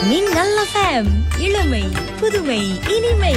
மின்னல் FM இளமை புதுமை இனிமை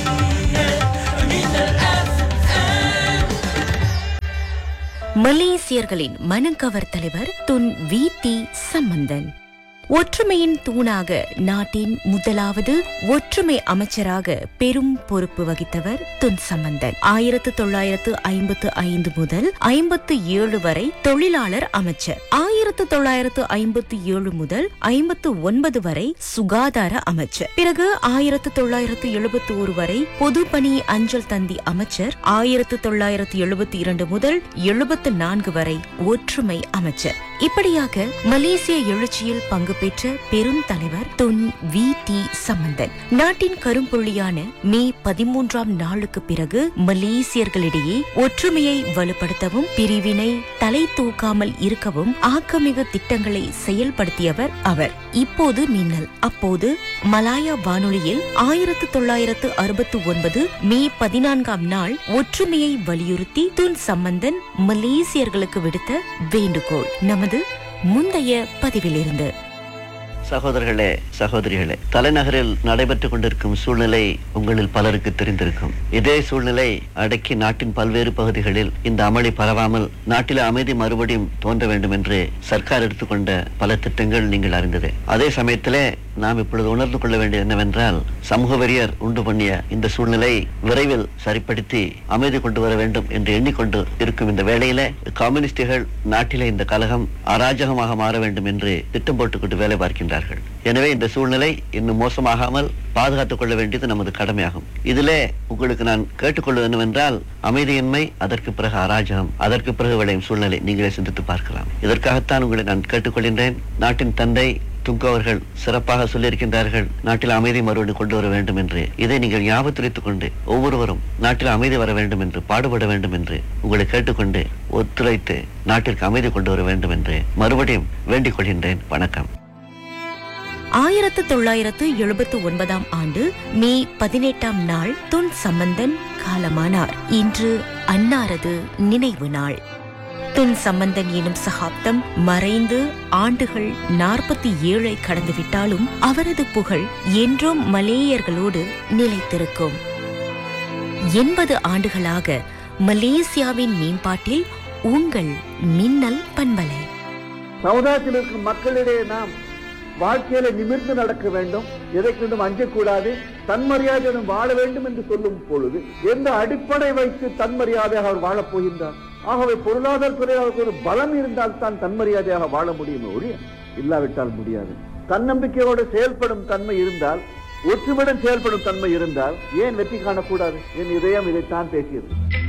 மலேசியர்களின் மனக்கவர் தலைவர் துன் வி டி சம்பந்தன் ஒற்றுமையின் தூணாக நாட்டின் முதலாவது ஒற்றுமை அமைச்சராக பெரும் பொறுப்பு வகித்தவர் துன் சம்பந்தன் ஆயிரத்து தொள்ளாயிரத்து ஐம்பத்து ஐந்து முதல் ஐம்பத்து ஏழு வரை தொழிலாளர் அமைச்சர் ஆயிரத்து தொள்ளாயிரத்து ஐம்பத்து ஏழு முதல் ஐம்பத்து ஒன்பது வரை சுகாதார அமைச்சர் பிறகு ஆயிரத்து தொள்ளாயிரத்து எழுபத்தி ஒரு வரை பொதுப்பணி அஞ்சல் தந்தி அமைச்சர் ஆயிரத்து தொள்ளாயிரத்து எழுபத்தி இரண்டு முதல் எழுபத்து நான்கு வரை ஒற்றுமை அமைச்சர் இப்படியாக மலேசிய எழுச்சியில் பங்கு பெற்ற பெரும் தலைவர் துன் வி டி சம்பந்தன் நாட்டின் கரும்புள்ளியான மே பதிமூன்றாம் நாளுக்கு பிறகு மலேசியர்களிடையே ஒற்றுமையை வலுப்படுத்தவும் பிரிவினை தலை தூக்காமல் இருக்கவும் ஆக்கமிகு திட்டங்களை செயல்படுத்தியவர் அவர் இப்போது மின்னல் அப்போது மலாயா வானொலியில் ஆயிரத்து தொள்ளாயிரத்து அறுபத்து ஒன்பது மே பதினான்காம் நாள் ஒற்றுமையை வலியுறுத்தி துன் சம்பந்தன் மலேசியர்களுக்கு விடுத்த வேண்டுகோள் நமது முந்தைய பதிவிலிருந்து சகோதரர்களே சகோதரிகளே தலைநகரில் நடைபெற்றுக் கொண்டிருக்கும் சூழ்நிலை உங்களில் பலருக்கு தெரிந்திருக்கும் இதே சூழ்நிலை அடக்கி நாட்டின் பல்வேறு பகுதிகளில் இந்த அமளி பரவாமல் நாட்டில் அமைதி மறுபடியும் தோன்ற வேண்டும் என்று சர்க்கார் எடுத்துக்கொண்ட பல திட்டங்கள் நீங்கள் அறிந்ததே அதே சமயத்திலே நாம் இப்பொழுது உணர்ந்து கொள்ள வேண்டியது என்னவென்றால் சமூக வெறியர் உண்டு பண்ணிய இந்த சூழ்நிலை விரைவில் சரிப்படுத்தி அமைதி கொண்டு வர வேண்டும் என்று எண்ணிக்கொண்டு இருக்கும் இந்த வேளையில கம்யூனிஸ்டுகள் நாட்டிலே இந்த கலகம் அராஜகமாக மாற வேண்டும் என்று திட்டம் போட்டுக்கொண்டு வேலை பார்க்கின்றார்கள் எனவே இந்த சூழ்நிலை இன்னும் மோசமாகாமல் பாதுகாத்துக் கொள்ள வேண்டியது நமது கடமையாகும் இதிலே உங்களுக்கு நான் கேட்டுக்கொள்வது என்னவென்றால் அமைதியின்மை அதற்கு பிறகு அராஜகம் அதற்கு பிறகு விளையும் சூழ்நிலை நீங்களே சிந்தித்து பார்க்கலாம் இதற்காகத்தான் உங்களை நான் கேட்டுக்கொள்கின்றேன் நாட்டின் தந்தை துங்கு அவர்கள் சிறப்பாக சொல்லியிருக்கின்றார்கள் நாட்டில் அமைதி மறுபடியும் கொண்டு வர வேண்டும் என்று இதை நீங்கள் ஞாபகத்துரைத்துக் கொண்டு ஒவ்வொருவரும் நாட்டில் அமைதி வர வேண்டும் என்று பாடுபட வேண்டும் என்று உங்களை கேட்டுக்கொண்டு ஒத்துழைத்து நாட்டிற்கு அமைதி கொண்டு வர வேண்டும் என்று மறுபடியும் வேண்டிக் கொள்கின்றேன் வணக்கம் ஆயிரத்து தொள்ளாயிரத்து எழுபத்து ஒன்பதாம் ஆண்டு மே பதினெட்டாம் நாள் துன் சம்பந்தன் காலமானார் இன்று அன்னாரது நினைவு நாள் துன் சம்பந்தன் எனும் சகாப்தம் மறைந்து ஆண்டுகள் நாற்பத்தி ஏழை கடந்துவிட்டாலும் அவரது புகழ் என்றும் மலேயர்களோடு நிலைத்திருக்கும் எண்பது ஆண்டுகளாக மலேசியாவின் மேம்பாட்டில் உங்கள் மின்னல் பண்பலை சமுதாயத்தில் இருக்கும் மக்களிடையே நாம் வாழ்க்கையில நிமிர்ந்து நடக்க வேண்டும் எதை கொண்டும் அஞ்சக்கூடாது தன்மரியாதையுடன் வாழ வேண்டும் என்று சொல்லும் பொழுது எந்த அடிப்படை வைத்து தன்மரியாதையாக அவர் வாழப் போகின்றார் ஆகவே பொருளாதார துறையில் அவருக்கு ஒரு பலம் இருந்தால் தான் தன்மரியாதையாக வாழ முடியும் ஒழிய இல்லாவிட்டால் முடியாது தன்னம்பிக்கையோடு செயல்படும் தன்மை இருந்தால் ஒற்றுமையுடன் செயல்படும் தன்மை இருந்தால் ஏன் வெற்றி காணக்கூடாது என் இதயம் இதைத்தான் பேசியது